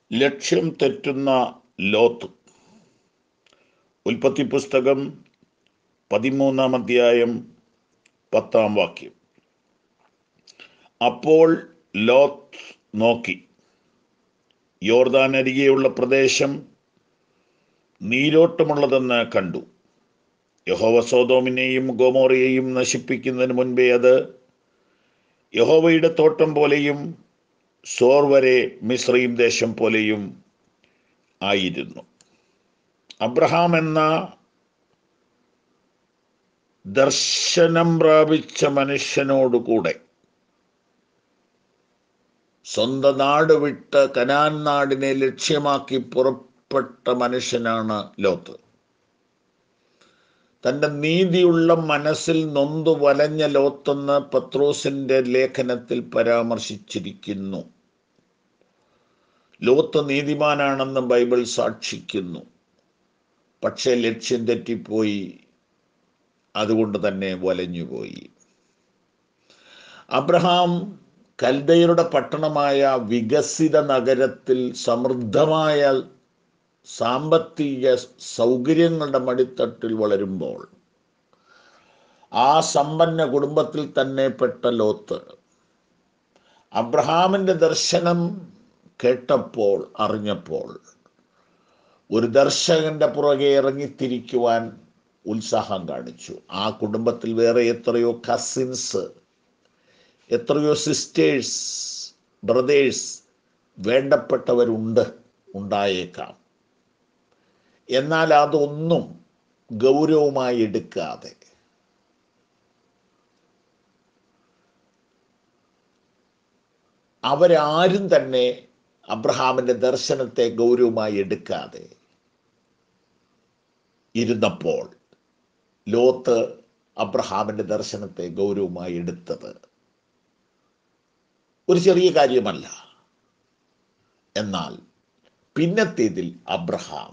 ലക്ഷ്യം തെറ്റുന്ന ലോത്ത് ഉൽപ്പത്തി പുസ്തകം പതിമൂന്നാം അധ്യായം പത്താം വാക്യം അപ്പോൾ ലോത്ത് നോക്കി യോർദാൻ അരികെയുള്ള പ്രദേശം നീരോട്ടമുള്ളതെന്ന് കണ്ടു യഹോവ സോതോമിനെയും ഗോമോറയെയും നശിപ്പിക്കുന്നതിന് മുൻപേ അത് യഹോവയുടെ തോട്ടം പോലെയും സോർ വരെ മിശ്രീം ദേശം പോലെയും ആയിരുന്നു അബ്രഹാം എന്ന ദർശനം പ്രാപിച്ച മനുഷ്യനോടുകൂടെ സ്വന്തം നാട് വിട്ട് കനാൻ നാടിനെ ലക്ഷ്യമാക്കി പുറപ്പെട്ട മനുഷ്യനാണ് ലോത്ത് തൻ്റെ നീതിയുള്ള മനസ്സിൽ നൊന്തു വലഞ്ഞ ലോത്തെന്ന് പത്രോസിന്റെ ലേഖനത്തിൽ പരാമർശിച്ചിരിക്കുന്നു ലോത്ത് നീതിമാനാണെന്ന് ബൈബിൾ സാക്ഷിക്കുന്നു പക്ഷേ ലക്ഷ്യം തെറ്റിപ്പോയി അതുകൊണ്ട് തന്നെ വലഞ്ഞുപോയി അബ്രഹാം കൽദയരുടെ പട്ടണമായ വികസിത നഗരത്തിൽ സമൃദ്ധമായ സാമ്പത്തിക സൗകര്യങ്ങളുടെ മടിത്തട്ടിൽ വളരുമ്പോൾ ആ സമ്പന്ന കുടുംബത്തിൽ തന്നെ പെട്ട ലോത്ത് അബ്രഹാമിൻ്റെ ദർശനം കേട്ടപ്പോൾ അറിഞ്ഞപ്പോൾ ഒരു ദർശകന്റെ പുറകെ ഇറങ്ങിത്തിരിക്കുവാൻ ഉത്സാഹം കാണിച്ചു ആ കുടുംബത്തിൽ വേറെ എത്രയോ കസിൻസ് എത്രയോ സിസ്റ്റേഴ്സ് ബ്രദേഴ്സ് വേണ്ടപ്പെട്ടവരുണ്ട് ഉണ്ടായേക്കാം എന്നാൽ അതൊന്നും ഗൗരവമായി എടുക്കാതെ അവരാരും തന്നെ അബ്രഹാമിന്റെ ദർശനത്തെ ഗൗരവമായി എടുക്കാതെ ഇരുന്നപ്പോൾ ലോത്ത് അബ്രഹാമിന്റെ ദർശനത്തെ ഗൗരവമായി എടുത്തത് ഒരു ചെറിയ കാര്യമല്ല എന്നാൽ പിന്നത്തേതിൽ അബ്രഹാം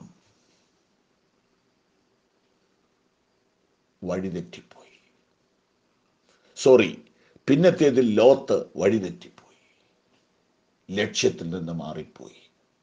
വഴിതെറ്റിപ്പോയി സോറി പിന്നത്തേതിൽ ലോത്ത് വഴിതെറ്റിപ്പോയി ലക്ഷ്യത്തിൽ നിന്ന് മാറിപ്പോയി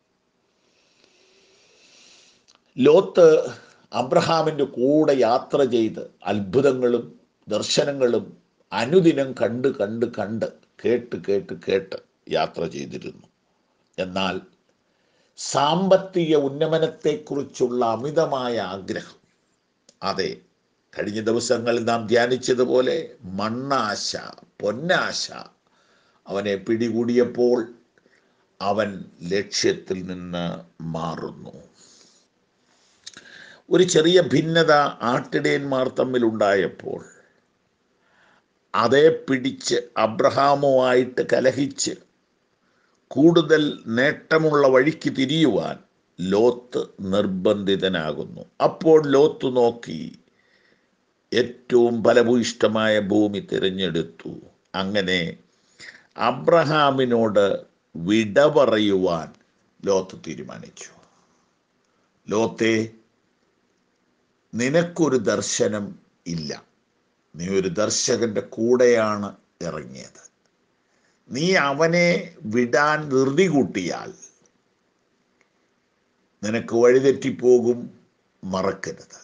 ലോത്ത് അബ്രഹാമിൻ്റെ കൂടെ യാത്ര ചെയ്ത് അത്ഭുതങ്ങളും ദർശനങ്ങളും അനുദിനം കണ്ട് കണ്ട് കണ്ട് കേട്ട് കേട്ട് കേട്ട് യാത്ര ചെയ്തിരുന്നു എന്നാൽ സാമ്പത്തിക ഉന്നമനത്തെക്കുറിച്ചുള്ള അമിതമായ ആഗ്രഹം അതെ കഴിഞ്ഞ ദിവസങ്ങളിൽ നാം ധ്യാനിച്ചതുപോലെ മണ്ണാശ പൊന്നാശ അവനെ പിടികൂടിയപ്പോൾ അവൻ ലക്ഷ്യത്തിൽ നിന്ന് മാറുന്നു ഒരു ചെറിയ ഭിന്നത ആട്ടിടയന്മാർ തമ്മിലുണ്ടായപ്പോൾ അതേ പിടിച്ച് അബ്രഹാമുമായിട്ട് കലഹിച്ച് കൂടുതൽ നേട്ടമുള്ള വഴിക്ക് തിരിയുവാൻ ലോത്ത് നിർബന്ധിതനാകുന്നു അപ്പോൾ ലോത്ത് നോക്കി ഏറ്റവും ഫലഭൂയിഷ്ടമായ ഭൂമി തിരഞ്ഞെടുത്തു അങ്ങനെ അബ്രഹാമിനോട് വിട പറയുവാൻ ലോത്ത് തീരുമാനിച്ചു ലോത്തെ നിനക്കൊരു ദർശനം ഇല്ല നീ ഒരു ദർശകന്റെ കൂടെയാണ് ഇറങ്ങിയത് നീ അവനെ വിടാൻ ധൃതി കൂട്ടിയാൽ നിനക്ക് വഴിതെറ്റിപ്പോകും മറക്കരുത്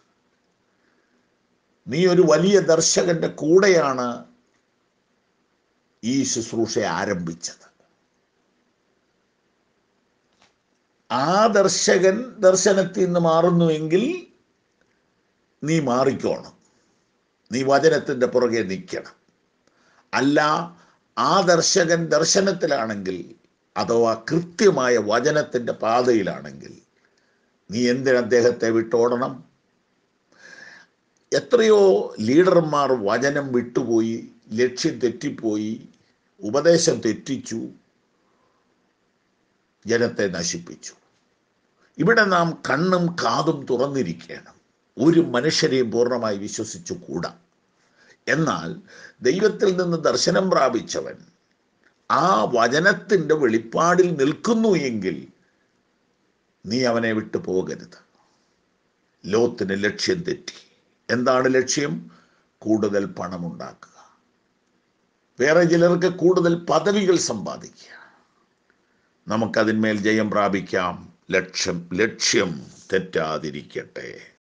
നീ ഒരു വലിയ ദർശകന്റെ കൂടെയാണ് ഈ ശുശ്രൂഷ ആരംഭിച്ചത് ആ ദർശകൻ ദർശനത്തിൽ നിന്ന് മാറുന്നുവെങ്കിൽ നീ മാറിക്കോണം നീ വചനത്തിൻ്റെ പുറകെ നിൽക്കണം അല്ല ആ ദർശകൻ ദർശനത്തിലാണെങ്കിൽ അഥവാ കൃത്യമായ വചനത്തിൻ്റെ പാതയിലാണെങ്കിൽ നീ എന്തിന് അദ്ദേഹത്തെ വിട്ടോടണം എത്രയോ ലീഡർമാർ വചനം വിട്ടുപോയി ലക്ഷ്യം തെറ്റിപ്പോയി ഉപദേശം തെറ്റിച്ചു ജനത്തെ നശിപ്പിച്ചു ഇവിടെ നാം കണ്ണും കാതും തുറന്നിരിക്കണം ഒരു മനുഷ്യരെയും പൂർണ്ണമായി വിശ്വസിച്ചു കൂടാ എന്നാൽ ദൈവത്തിൽ നിന്ന് ദർശനം പ്രാപിച്ചവൻ ആ വചനത്തിൻ്റെ വെളിപ്പാടിൽ നിൽക്കുന്നു എങ്കിൽ നീ അവനെ വിട്ടു പോകരുത് ലോത്തിന് ലക്ഷ്യം തെറ്റി എന്താണ് ലക്ഷ്യം കൂടുതൽ പണമുണ്ടാക്കുക വേറെ ചിലർക്ക് കൂടുതൽ പദവികൾ സമ്പാദിക്കുക നമുക്കതിന്മേൽ ജയം പ്രാപിക്കാം ലക്ഷ്യം ലക്ഷ്യം തെറ്റാതിരിക്കട്ടെ